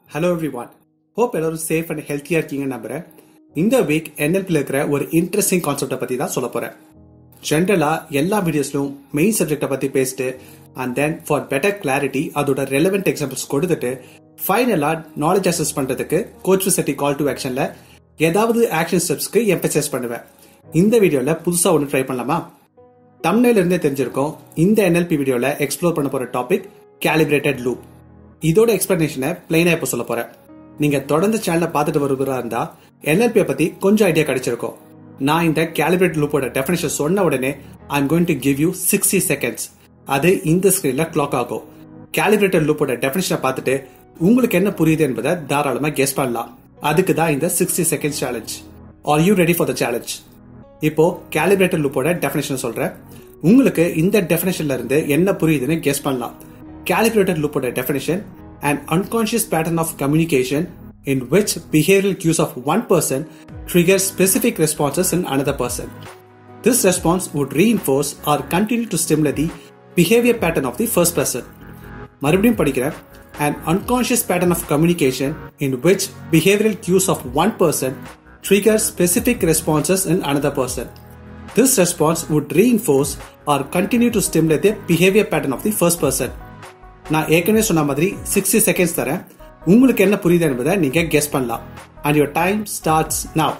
Hello everyone hope எல்லாரும் safe and ஹெல்த்தியா இருக்கீங்கன்னு நம்புறேன் இந்த வீக் என்எல்பியில் இருக்கிற ஒரு இன்ட்ரெஸ்டிங் கான்செப்டை பத்தி தான் சொல்ல போறேன் ஜென்ரலா எல்லா வீடியோஸ்லயும் மெயின் சப்ஜெக்டை பத்தி பேசிட்டு and then for better clarity அதோட ரெலவெண்ட் எக்ஸாம்பிள்ஸ் கொடுத்துட்டு ஃபைனலா நாலேஜ் அசஸ் பண்றதுக்கு கோச் செட்டி கால் டு ஆக்ஷன்ல ஏதாவது ஆக்ஷன் ஸ்டெப்ஸ்க்கு எம்பசைஸ் பண்ணுவேன் இந்த வீடியோல புதுசா ஒன்று ட்ரை பண்ணலாமா தம்னைல இருந்தே தெரிஞ்சிருக்கோம் இந்த என்எல்பி வீடியோல எக்ஸ்ப்ளோர் பண்ண போற டாபிக் கேலிபிரேட்டட் லூப் இதோட எக்ஸ்பிளனேஷனை பிளைனா இப்ப சொல்ல போறேன் நீங்க தொடர்ந்து சேனலை பார்த்துட்டு வருவதா இருந்தா என்எல்பியை பத்தி கொஞ்சம் ஐடியா கிடைச்சிருக்கும் நான் இந்த கேலிபிரேட் லூப்போட டெஃபினேஷன் சொன்ன உடனே I am going to give you sixty seconds அது இந்த ஸ்கிரீன்ல கிளாக் ஆகும் கேலிபிரேட்டட் லூப்போட டெஃபினேஷனை பார்த்துட்டு உங்களுக்கு என்ன புரியுது என்பதை தாராளமா கெஸ் பண்ணலாம் அதுக்கு தான் இந்த sixty seconds challenge are you ready for the challenge இப்போ கேலிபிரேட்டட் லூப்போட டெஃபினேஷன் சொல்றேன் உங்களுக்கு இந்த டெஃபினேஷன்ல இருந்து என்ன புரியுதுன்னு கெஸ் பண்ணலாம் கேலிபிரேட்டட் லூப்போட definition and unconscious pattern of communication in which behavioral cues of one person trigger specific responses in another person. This response would reinforce or continue to stimulate the behavior pattern of the first person. மறுபடியும் படிக்கிறேன் an unconscious pattern of communication in which behavioral cues of one person trigger specific responses in another person. This response would reinforce or continue to stimulate the behavior pattern of the first person. நான் ஏற்கனவே சொன்ன மாதிரி sixty seconds தரேன் உங்களுக்கு என்ன புரியுது என்பதை நீங்க கெஸ் பண்ணலாம் and your time starts now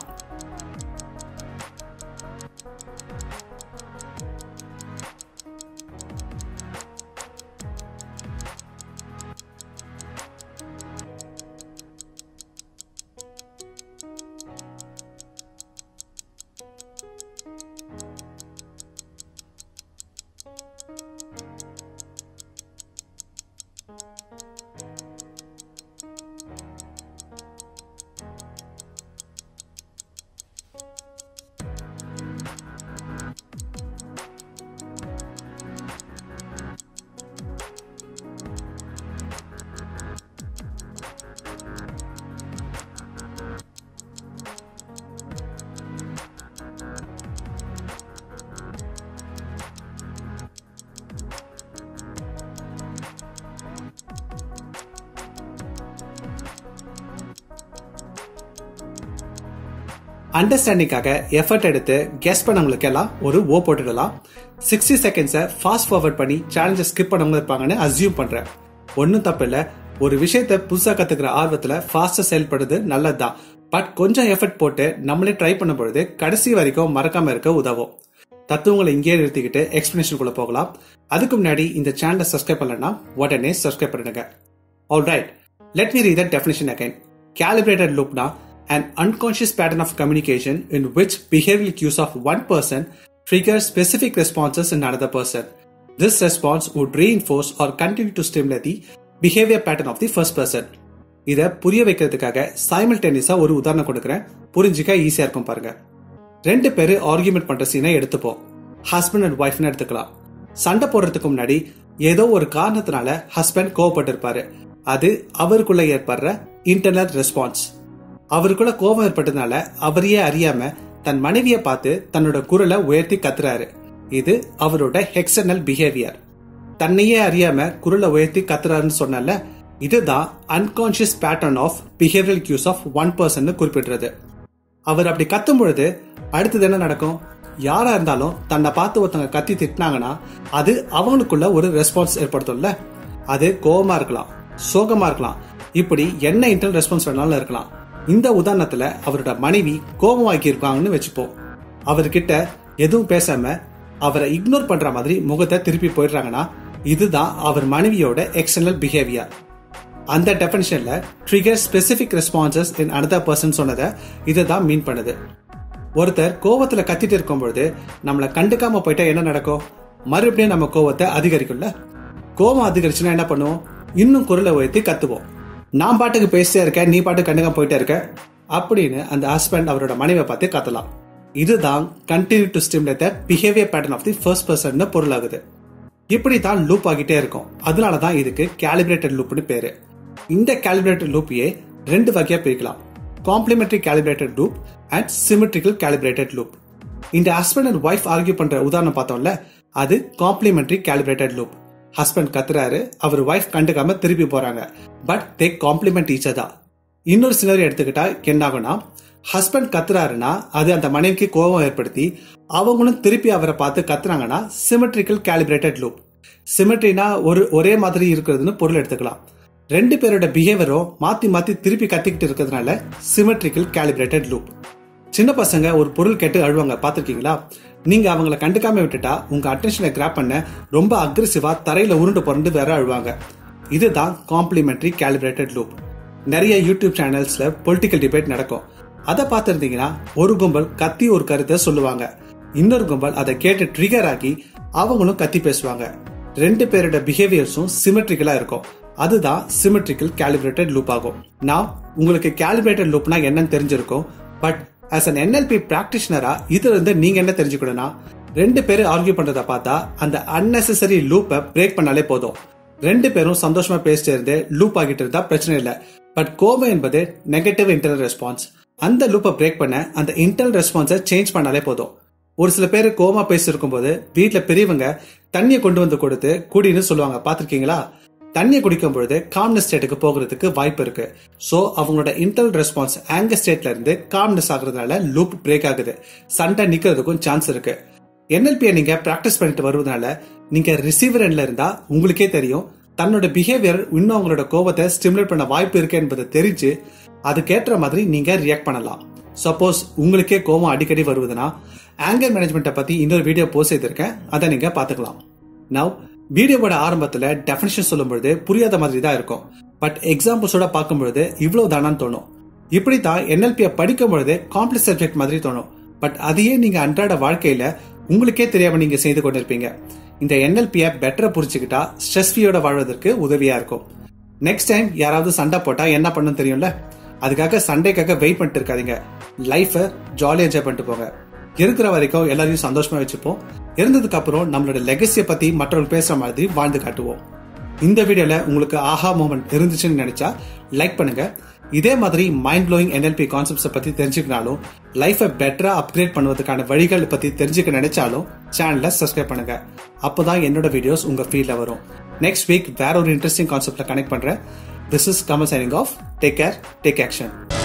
அண்டர்ஸ்டாண்டிங்காக எஃபர்ட் எடுத்து கெஸ் பண்ணவங்களுக்கு எல்லாம் ஒரு ஓ போட்டுடலாம் சிக்ஸ்டி செகண்ட்ஸை ஃபாஸ்ட் ஃபார்வர்ட் பண்ணி சேலஞ்சை ஸ்கிப் பண்ணவங்க இருப்பாங்கன்னு அசியூம் பண்றேன் ஒன்றும் தப்பு இல்லை ஒரு விஷயத்த புதுசாக கத்துக்கிற ஆர்வத்தில் ஃபாஸ்டா செயல்படுறது நல்லதுதான் பட் கொஞ்சம் எஃபர்ட் போட்டு நம்மளே ட்ரை பண்ணும் பொழுது கடைசி வரைக்கும் மறக்காம இருக்க உதவும் தத்துவங்களை இங்கேயே நிறுத்திக்கிட்டு எக்ஸ்பிளேஷனுக்குள்ள போகலாம் அதுக்கு முன்னாடி இந்த சேனலை சப்ஸ்கிரைப் பண்ணலன்னா உடனே சப்ஸ்கிரைப் பண்ணுங்க all right let me read the definition again calibrated லூப்னா an unconscious pattern of communication in which behavioral cues of one person trigger specific responses in another person. This response would reinforce or continue to stimulate the behavior pattern of the first person. இத புரிய வைக்கிறதுக்காக சைமல்டேனியஸா ஒரு உதாரணம் கொடுக்கறேன் புரிஞ்சுக்க ஈஸியா இருக்கும் பாருங்க ரெண்டு பேரு ஆர்குமெண்ட் பண்ற சீனை எடுத்துப்போம் ஹஸ்பண்ட் அண்ட் ஒய்ஃப்னு எடுத்துக்கலாம் சண்டை போடுறதுக்கு முன்னாடி ஏதோ ஒரு காரணத்தினால ஹஸ்பண்ட் கோவப்பட்டு இருப்பாரு அது அவருக்குள்ள ஏற்படுற இன்டர்னல் ரெஸ்பான்ஸ் அவருக்குள்ள கோபம் ஏற்பட்டதுனால அவரையே அறியாம தன் மனைவிய பார்த்து தன்னோட குரலை உயர்த்தி கத்துறாரு இது அவரோட எக்ஸ்டர்னல் பிஹேவியர் தன்னையே அறியாம குரலை உயர்த்தி கத்துறாருன்னு சொன்னல இதுதான் unconscious pattern of behavioural cues of one person குறிப்பிடுறது அவர் அப்படி கத்தும் பொழுது அடுத்தது என்ன நடக்கும் யாரா இருந்தாலும் தன்னை பார்த்து ஒருத்தவங்க கத்தி திட்டினாங்கன்னா அது அவங்களுக்குள்ள ஒரு ரெஸ்பான்ஸ் ஏற்படுத்தும்ல அது கோபமா இருக்கலாம் சோகமா இருக்கலாம் இப்படி என்ன இன்டர்னல் ரெஸ்பான்ஸ் வேணாலும் இருக்கலாம் இந்த உதாரணத்துல அவரோட மனைவி கோபமாக்கி இருக்காங்கன்னு வச்சுப்போம் அவர்கிட்ட எதுவும் பேசாம அவரை இக்னோர் பண்ற மாதிரி முகத்தை திருப்பி போயிடுறாங்கன்னா இதுதான் அவர் மனைவியோட எக்ஸ்டர்னல் பிஹேவியர் அந்த டெபினிஷன்ல trigger specific responses in another person சொன்னதை இதுதான் மீன் பண்ணுது ஒருத்தர் கோவத்துல கத்திட்டு இருக்கும் பொழுது நம்மளை கண்டுக்காம போயிட்டா என்ன நடக்கும் மறுபடியும் நம்ம கோவத்தை அதிகரிக்கும்ல கோவம் அதிகரிச்சுன்னா என்ன பண்ணுவோம் இன்னும் குரலை உயர்த்தி கத்துவோம் நான் பாட்டுக்கு பேசிட்டே இருக்கேன் நீ பாட்டு கண்டுக்காம போயிட்டே இருக்க அப்படின்னு அந்த ஹஸ்பண்ட் அவரோட மனைவியை பார்த்து கத்தலாம் இதுதான் continue to stimulate behaviour pattern of the first person பொருளாகுது இப்படி தான் லூப் ஆகிட்டே இருக்கும் அதனால தான் இதுக்கு கேலிபிரேட்டட் லூப்னு பேரு இந்த கேலிபிரேட்டட் லூப்பையே ரெண்டு வகையா பிரிக்கலாம் complementary calibrated loop and symmetrical calibrated loop இந்த ஹஸ்பண்ட் அண்ட் ஒய்ஃப் ஆர்கியூ பண்ற உதாரணம் பார்த்தோம்ல அது காம்ப்ளிமெண்டரி கேலிபிரேட்டட் லூப் ஹஸ்பண்ட் கத்துறாரு அவர் ஒய்ஃப் கண்டுக்காம திருப்பி போறாங்க பட் தே காம்ப்ளிமெண்ட் ஈச் அதா இன்னொரு சிலர் எடுத்துக்கிட்டா என்ன ஆகும்னா ஹஸ்பண்ட் கத்துறாருன்னா அது அந்த மனைவிக்கு கோபம் ஏற்படுத்தி அவங்களும் திருப்பி அவரை பார்த்து கத்துறாங்கன்னா சிமெட்ரிக்கல் கேலிபிரேட்டட் லூப் சிமெட்ரினா ஒரு ஒரே மாதிரி இருக்கிறதுன்னு பொருள் எடுத்துக்கலாம் ரெண்டு பேரோட பிஹேவியரும் மாத்தி மாத்தி திருப்பி கத்திக்கிட்டு இருக்கிறதுனால சிமெட்ரிக்கல் கேலிபிரேட்டட் லூப் சின்ன பசங்க ஒரு பொருள் கேட்டு அழுவாங்க பாத்திருக்கீங்களா நீங்க அவங்கள கண்டுக்காம விட்டுட்டா உங்க அட்டென்ஷனை கிராப் பண்ண ரொம்ப அக்ரெசிவா தரையில உருண்டு புரண்டு வேற அழுவாங்க இதுதான் காம்ப்ளிமெண்ட்ரி கேலிபிரேட்டட் லூப் நிறைய யூடியூப் சேனல்ஸ்ல பொலிட்டிக்கல் டிபேட் நடக்கும் அதை பார்த்திருந்தீங்கன்னா ஒரு கும்பல் கத்தி ஒரு கருத்தை சொல்லுவாங்க இன்னொரு கும்பல் அதை கேட்டு ட்ரிகர் ஆகி அவங்களும் கத்தி பேசுவாங்க ரெண்டு பேரோட பிஹேவியர்ஸும் சிமெட்ரிக்கலா இருக்கும் அதுதான் சிமெட்ரிக்கல் கேலிபிரேட்டட் லூப் ஆகும் நான் உங்களுக்கு கேலிபிரேட்டட் லூப்னா என்னன்னு தெரிஞ்சிருக்கும் பட் ஆஸ் அன் என்எல்பி பிராக்டிஷனரா இதுல இருந்து நீங்க என்ன தெரிஞ்சுக்கணும்னா ரெண்டு பேரும் ஆர்கியூ பண்றத பார்த்தா அந்த அன்னெசரி லூப்பை பிரேக் பண்ணாலே போதும் ரெண்டு பேரும் சந்தோஷமா பேசிட்டு இருந்து லூப் ஆகிட்டு இருந்தா பிரச்சனை இல்லை பட் கோபம் என்பது நெகட்டிவ் இன்டர்னல் ரெஸ்பான்ஸ் அந்த லூப்பை பிரேக் பண்ண அந்த இன்டர்னல் ரெஸ்பான்ஸை சேஞ்ச் பண்ணாலே போதும் ஒரு சில பேர் கோமா பேசிருக்கும் போது வீட்டுல பெரியவங்க தண்ணியை கொண்டு வந்து கொடுத்து குடின்னு சொல்லுவாங்க பாத்திருக்கீங்களா தண்ணியை குடிக்கும் பொழுது காம்னஸ் ஸ்டேட்டுக்கு போகிறதுக்கு வாய்ப்பு இருக்கு சோ அவங்களோட இன்டர்னல் ரெஸ்பான்ஸ் ஆங்கர் ஸ்டேட்ல இருந்து காம்னஸ் ஆகுறதுனால லூப் பிரேக் ஆகுது சண்டை நிக்கிறதுக்கும் சான்ஸ் இருக்கு என்எல்பியை நீங்க பிராக்டிஸ் பண்ணிட்டு வருவதனால நீங்க ரிசீவர் எண்ட்ல இருந்தா உங்களுக்கே தெரியும் தன்னோட பிஹேவியர் இன்னும் அவங்களோட கோபத்தை ஸ்டிமுலேட் பண்ண வாய்ப்பு இருக்கு என்பதை தெரிஞ்சு அதுக்கேற்ற மாதிரி நீங்க ரியாக்ட் பண்ணலாம் சப்போஸ் உங்களுக்கே கோபம் அடிக்கடி வருவதுன்னா ஆங்கர் மேனேஜ்மெண்ட்டை பத்தி இன்னொரு வீடியோ போஸ்ட் செய்திருக்கேன் அதை நீங்க பாத்துக்கலாம் நவ் வீடியோவோட ஆரம்பத்துல டெஃபினேஷன் சொல்லும்பொழுது புரியாத மாதிரி தான் இருக்கும் பட் எக்ஸாம்பிள்ஸோட பார்க்கும்பொழுது இவ்வளவு தானான்னு தோணும் இப்படித்தான் என்எல்பியை படிக்கும் பொழுது காம்ப்ளெக்ஸ் சப்ஜெக்ட் மாதிரி தோணும் பட் அதையே நீங்க அன்றாட வாழ்க்கையில உங்களுக்கே தெரியாம நீங்க செய்து கொண்டிருப்பீங்க இந்த என்எல்பியை பெட்டரா புரிச்சுக்கிட்டா ஸ்ட்ரெஸ் ஃப்ரீயோட வாழ்வதற்கு உதவியா இருக்கும் நெக்ஸ்ட் டைம் யாராவது சண்டை போட்டா என்ன பண்ணும் தெரியும்ல அதுக்காக சண்டைக்காக வெயிட் பண்ணிட்டு இருக்காதீங்க லைஃபை ஜாலியா என்ஜாய் பண்ணிட்டு போங்க இருக்கிற வரைக்கும் எல்லாரையும் சந்தோஷமா வச்சுப்போம் இருந்ததுக்கு அப்புறம் நம்மளோட லெகசியை பத்தி மற்றவங்க பேசுற மாதிரி வாழ்ந்து காட்டுவோம் இந்த வீடியோல உங்களுக்கு ஆஹா மூமெண்ட் இருந்துச்சுன்னு நினைச்சா லைக் பண்ணுங்க இதே மாதிரி மைண்ட் ப்ளோயிங் என்எல்பி கான்செப்ட்ஸை பத்தி தெரிஞ்சுக்கினாலும் லைஃபை பெட்டரா அப்கிரேட் பண்ணுவதற்கான வழிகள் பத்தி தெரிஞ்சுக்க நினைச்சாலும் சேனலை சப்ஸ்கிரைப் பண்ணுங்க அப்போதான் என்னோட வீடியோஸ் உங்க ஃபீல்ட்ல வரும் நெக்ஸ்ட் வீக் வேற ஒரு இன்ட்ரெஸ்டிங் கான்செப்ட்ல கனெக்ட் பண்றேன் this is Kamal signing off take care take action